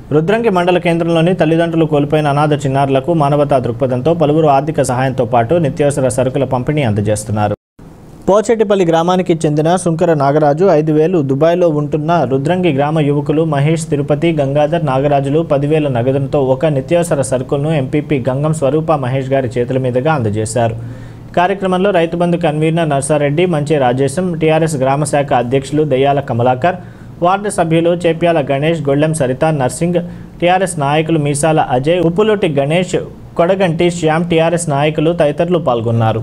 రుద్రంగి మండల కేంద్రంలోని తల్లిదండ్రులు కోల్పోయిన అనాథ చిన్నారులకు మానవతా దృక్పథంతో పలువురు ఆర్థిక సహాయంతో పాటు నిత్యావసర సరుకుల పంపిణీ అందజేస్తున్నారు పోచెట్టిపల్లి గ్రామానికి చెందిన సుంకర నాగరాజు ఐదు వేలు దుబాయ్లో ఉంటున్న రుద్రంగి గ్రామ యువకులు మహేష్ తిరుపతి గంగాధర్ నాగరాజులు పదివేల నగదులతో ఒక నిత్యావసర సరుకులను ఎంపీపీ గంగం స్వరూప మహేష్ గారి చేతుల మీదుగా అందజేశారు కార్యక్రమంలో రైతు బంధు కన్వీనర్ నర్సారెడ్డి మంచి రాజేశం టీఆర్ఎస్ గ్రామ శాఖ అధ్యక్షులు దయ్యాల కమలాకర్ వార్డు సభ్యులు చేప్యాల గణేష్ గొళ్ళెం సరిత నర్సింగ్ టీఆర్ఎస్ నాయకులు మీసాల అజయ్ ఉప్పులోటి గణేష్ కొడగంటి శ్యామ్ టీఆర్ఎస్ నాయకులు తదితరులు పాల్గొన్నారు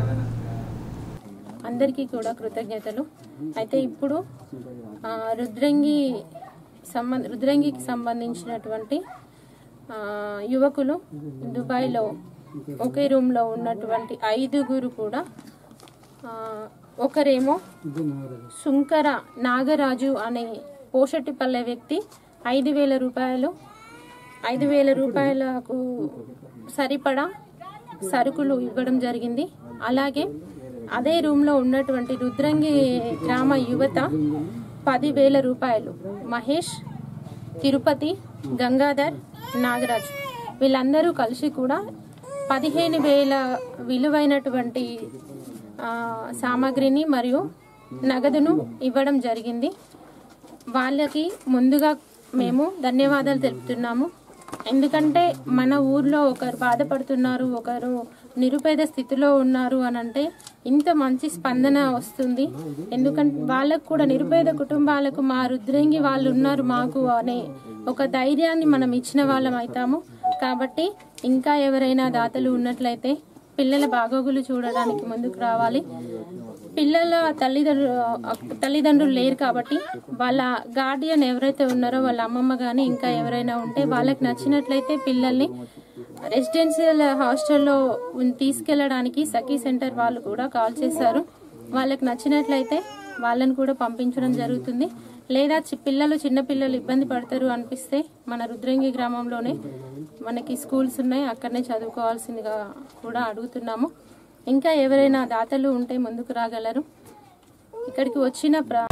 అందరికీ కూడా కృతజ్ఞతలు అయితే ఇప్పుడు ఆ, రుద్రంగి సంబంధ రుద్రంగికి సంబంధించినటువంటి ఆ, యువకులు దుబాయ్లో ఒకే రూమ్లో ఉన్నటువంటి ఐదుగురు కూడా ఆ, ఒకరేమో సుంకర నాగరాజు అనే పోషటిపల్లె వ్యక్తి ఐదు వేల రూపాయలు ఐదు వేల రూపాయలకు సరిపడా సరుకులు ఇవ్వడం జరిగింది అలాగే అదే రూమ్లో ఉన్నటువంటి రుద్రంగి గ్రామ యువత పదివేల రూపాయలు మహేష్ తిరుపతి గంగాధర్ నాగరాజ్ వీళ్ళందరూ కలిసి కూడా పదిహేను వేల విలువైనటువంటి ఆ, సామాగ్రిని మరియు నగదును ఇవ్వడం జరిగింది వాళ్ళకి ముందుగా మేము ధన్యవాదాలు తెలుపుతున్నాము ఎందుకంటే మన ఊర్లో ఒకరు బాధపడుతున్నారు ఒకరు నిరుపేద స్థితిలో ఉన్నారు అని అంటే ఇంత మంచి స్పందన వస్తుంది ఎందుకంటే వాళ్ళకు కూడా నిరుపేద కుటుంబాలకు మా రుద్రంగి వాళ్ళు ఉన్నారు మాకు అనే ఒక ధైర్యాన్ని మనం ఇచ్చిన వాళ్ళం అవుతాము కాబట్టి ఇంకా ఎవరైనా దాతలు ఉన్నట్లయితే పిల్లల బాగోగులు చూడడానికి ముందుకు రావాలి పిల్లల తల్లిదండ్రులు తల్లిదండ్రులు లేరు కాబట్టి వాళ్ళ గార్డియన్ ఎవరైతే ఉన్నారో వాళ్ళ అమ్మమ్మ కానీ ఇంకా ఎవరైనా ఉంటే వాళ్ళకి నచ్చినట్లయితే పిల్లల్ని రెసిడెన్షియల్ హాస్టల్లో ఉన్- తీసుకెళ్ళడానికి సఖీ సెంటర్ వాళ్ళు కూడా కాల్ చేశారు వాళ్ళకి నచ్చినట్లయితే వాళ్ళని కూడా పంపించడం జరుగుతుంది లేదా చి- పిల్లలు చిన్న పిల్లలు ఇబ్బంది పడతారు అనిపిస్తే మన రుద్రంగి గ్రామంలోనే మనకి స్కూల్స్ ఉన్నాయి అక్కడనే చదువుకోవాల్సిందిగా కూడా అడుగుతున్నాము ఇంకా ఎవరైనా దాతలు ఉంటే ముందుకు రాగలరు ఇక్కడికి వచ్చిన ప్ర